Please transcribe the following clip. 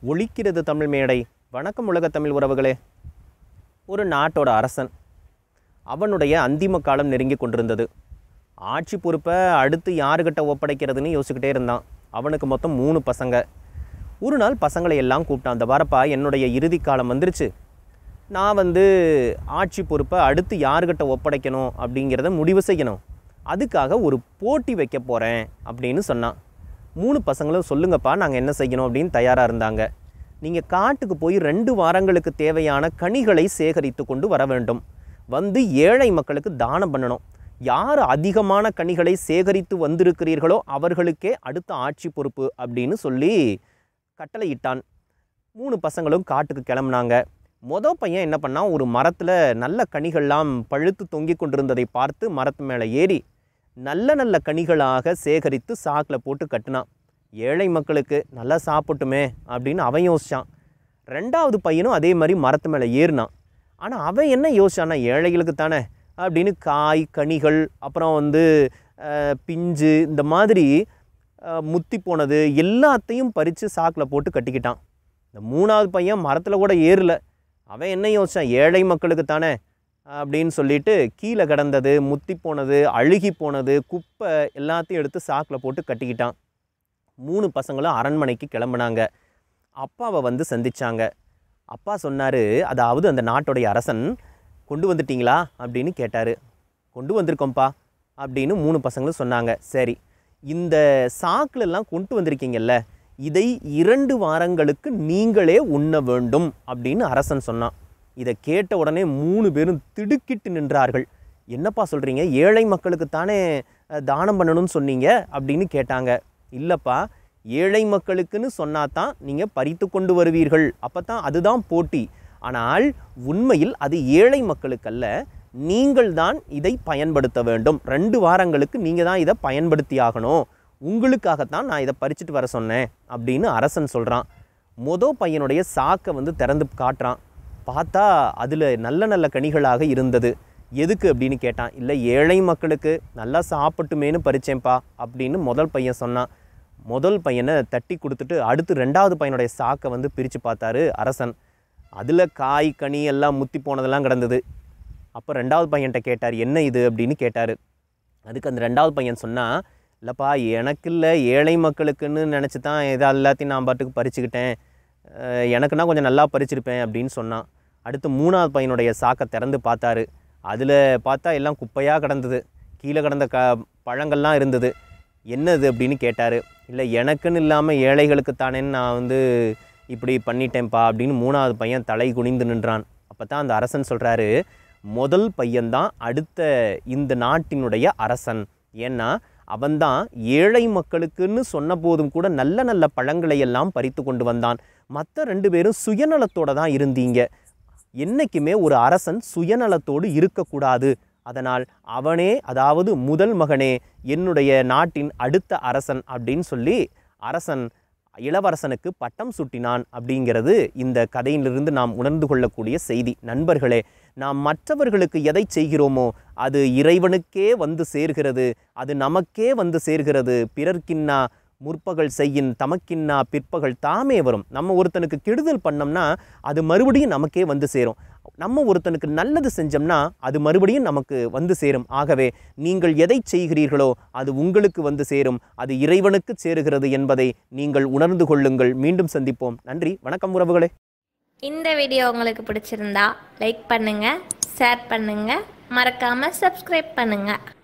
ஒழிக்கிறது தமிழ் மேடை வணக்கம் உலக தமிழ் உறவுகளே ஒரு நாட்டோட அரசன் அவனுடைய அந்திம காலம் நெருங்கி கொண்டிருந்தது ஆட்சி பொறுப்பை அடுத்து யாருக்கிட்ட ஒப்படைக்கிறதுன்னு யோசிச்சுக்கிட்டே இருந்தான் அவனுக்கு மொத்தம் மூணு பசங்க ஒரு நாள் பசங்களை எல்லாம் கூப்பிட்டான் அந்த வரப்பா என்னுடைய இறுதி காலம் வந்துருச்சு நான் வந்து ஆட்சி பொறுப்பை அடுத்து யாருக்கிட்ட ஒப்படைக்கணும் அப்படிங்கிறத முடிவு செய்யணும் அதுக்காக ஒரு போட்டி வைக்க போகிறேன் அப்படின்னு சொன்னான் மூணு பசங்களும் சொல்லுங்கப்பா நாங்கள் என்ன செய்யணும் அப்படின்னு தயாராக இருந்தாங்க நீங்கள் காட்டுக்கு போய் ரெண்டு வாரங்களுக்கு தேவையான கனிகளை சேகரித்து கொண்டு வர வேண்டும் வந்து ஏழை மக்களுக்கு தானம் பண்ணணும் யார் அதிகமான கனிகளை சேகரித்து வந்திருக்கிறீர்களோ அவர்களுக்கே அடுத்த ஆட்சி பொறுப்பு அப்படின்னு சொல்லி கட்டளையிட்டான் மூணு பசங்களும் காட்டுக்கு கிளம்புனாங்க மொதல் பையன் என்ன பண்ணான் ஒரு மரத்தில் நல்ல கனிகள்லாம் பழுத்து தொங்கிக் கொண்டிருந்ததை பார்த்து மரத்து மேலே ஏறி நல்ல நல்ல கனிகளாக சேகரித்து சாக்கில் போட்டு கட்டினான் ஏழை மக்களுக்கு நல்லா சாப்பிட்டுமே அப்படின்னு அவன் யோசிச்சான் ரெண்டாவது பையனும் அதே மாதிரி மரத்து மேலே ஏறினான் ஆனால் அவன் என்ன யோசிச்சானா ஏழைகளுக்கு தானே அப்படின்னு காய் கனிகள் அப்புறம் வந்து அஹ், பிஞ்சு இந்த மாதிரி அஹ், முத்தி போனது எல்லாத்தையும் பறித்து சாக்கில் போட்டு கட்டிக்கிட்டான் இந்த மூணாவது பையன் மரத்தில் கூட ஏறல அவன் என்ன யோசிச்சான் ஏழை மக்களுக்கு தானே அப்படின்னு சொல்லிட்டு கீழே கிடந்தது முத்தி போனது அழுகி போனது குப்பை எல்லாத்தையும் எடுத்து சாக்கில் போட்டு கட்டிக்கிட்டான் மூணு பசங்களும் அரண்மனைக்கு கிளம்புனாங்க அப்பாவை வந்து சந்திச்சாங்க அப்பா சொன்னார் அதாவது அந்த நாட்டுடைய அரசன் கொண்டு வந்துட்டீங்களா அப்படின்னு கேட்டார் கொண்டு வந்திருக்கோம்ப்பா அப்படின்னு மூணு பசங்களும் சொன்னாங்க சரி இந்த சாக்குல எல்லாம் கொண்டு வந்திருக்கீங்கல்ல இதை இரண்டு வாரங்களுக்கு நீங்களே உண்ண வேண்டும் அப்படின்னு அரசன் சொன்னான் இதை கேட்ட உடனே மூணு பேரும் திடுக்கிட்டு நின்றார்கள் என்னப்பா சொல்கிறீங்க ஏழை மக்களுக்கு தானே அஹ், தானம் பண்ணணும்னு சொன்னீங்க அப்படின்னு கேட்டாங்க இல்லைப்பா ஏழை மக்களுக்குன்னு சொன்னா தான் நீங்கள் பறித்து கொண்டு வருவீர்கள் அப்போ தான் அதுதான் போட்டி ஆனால் உண்மையில் அது ஏழை மக்களுக்கல்ல நீங்கள் தான் இதை பயன்படுத்த வேண்டும் ரெண்டு வாரங்களுக்கு நீங்கள் தான் இதை பயன்படுத்தி ஆகணும் உங்களுக்காகத்தான் நான் இதை பறிச்சுட்டு வர சொன்னேன் அப்படின்னு அரசன் சொல்கிறான் மொதல் பையனுடைய சாக்கை வந்து திறந்து காட்டுறான் பார்த்தா அதில் நல்ல நல்ல கனிகளாக இருந்தது எதுக்கு அப்படின்னு கேட்டான் இல்லை ஏழை மக்களுக்கு நல்லா சாப்பிட்டுமேனு பறிச்சேன்ப்பா அப்படின்னு முதல் பையன் சொன்னான் முதல் பையனை தட்டி கொடுத்துட்டு அடுத்து ரெண்டாவது பையனுடைய சாக்கை வந்து பிரித்து பார்த்தாரு அரசன் அதில் காய் கனி எல்லாம் முத்தி போனதெல்லாம் கிடந்தது அப்போ ரெண்டாவது பையன்கிட்ட கேட்டார் என்ன இது அப்படின்னு கேட்டார் அதுக்கு அந்த ரெண்டாவது பையன் சொன்னால் இல்லைப்பா எனக்கு இல்லை ஏழை மக்களுக்குன்னு நினச்சி தான் இதை எல்லாத்தையும் நான் பாட்டுக்கு பறிச்சுக்கிட்டேன் அஹ் எனக்குன்னா கொஞ்சம் நல்லா பறிச்சிருப்பேன் அப்படின்னு சொன்னான் அடுத்து மூணாவது பையனுடைய சாக்கை திறந்து பார்த்தாரு அதில் பார்த்தா எல்லாம் குப்பையாக கிடந்தது கீழே கிடந்த க பழங்கள்லாம் இருந்தது என்னது அப்படின்னு கேட்டார் இல்லை எனக்குன்னு இல்லாமல் ஏழைகளுக்கு தானேன்னு நான் வந்து இப்படி பண்ணிட்டேன்ப்பா அப்படின்னு மூணாவது பையன் தலை குனிந்து நின்றான் அப்போ தான் அந்த அரசன் சொல்கிறாரு முதல் பையன்தான் அடுத்த இந்த நாட்டினுடைய அரசன் ஏன்னா அவன்தான் ஏழை மக்களுக்குன்னு சொன்ன போதும் கூட நல்ல நல்ல பழங்களை எல்லாம் பறித்து கொண்டு வந்தான் மற்ற ரெண்டு பேரும் சுயநலத்தோட தான் இருந்தீங்க என்னைக்குமே ஒரு அரசன் சுயநலத்தோடு இருக்கக்கூடாது அதனால் அவனே அதாவது முதல் மகனே என்னுடைய நாட்டின் அடுத்த அரசன் அப்படின்னு சொல்லி அரசன் இளவரசனுக்கு பட்டம் சூட்டினான் அப்படிங்கிறது இந்த கதையிலிருந்து நாம் உணர்ந்து கொள்ளக்கூடிய செய்தி நண்பர்களே நாம் மற்றவர்களுக்கு எதை செய்கிறோமோ அது இறைவனுக்கே வந்து சேர்கிறது அது நமக்கே வந்து சேர்கிறது பிறர்க்கின்னா முற்பகல் செய்யின் தமக்கின்னா பிற்பகல் தாமே வரும் நம்ம ஒருத்தனுக்கு கெடுதல் பண்ணோம்னா அது மறுபடியும் நமக்கே வந்து சேரும் நம்ம ஒருத்தனுக்கு நல்லது செஞ்சோம்னா அது மறுபடியும் நமக்கு வந்து சேரும் ஆகவே நீங்கள் எதை செய்கிறீர்களோ அது உங்களுக்கு வந்து சேரும் அது இறைவனுக்கு சேருகிறது என்பதை நீங்கள் உணர்ந்து கொள்ளுங்கள் மீண்டும் சந்திப்போம் நன்றி வணக்கம் உறவுகளே இந்த வீடியோ உங்களுக்கு பிடிச்சிருந்தா லைக் பண்ணுங்க ஷேர் பண்ணுங்க மறக்காம சப்ஸ்கிரைப் பண்ணுங்க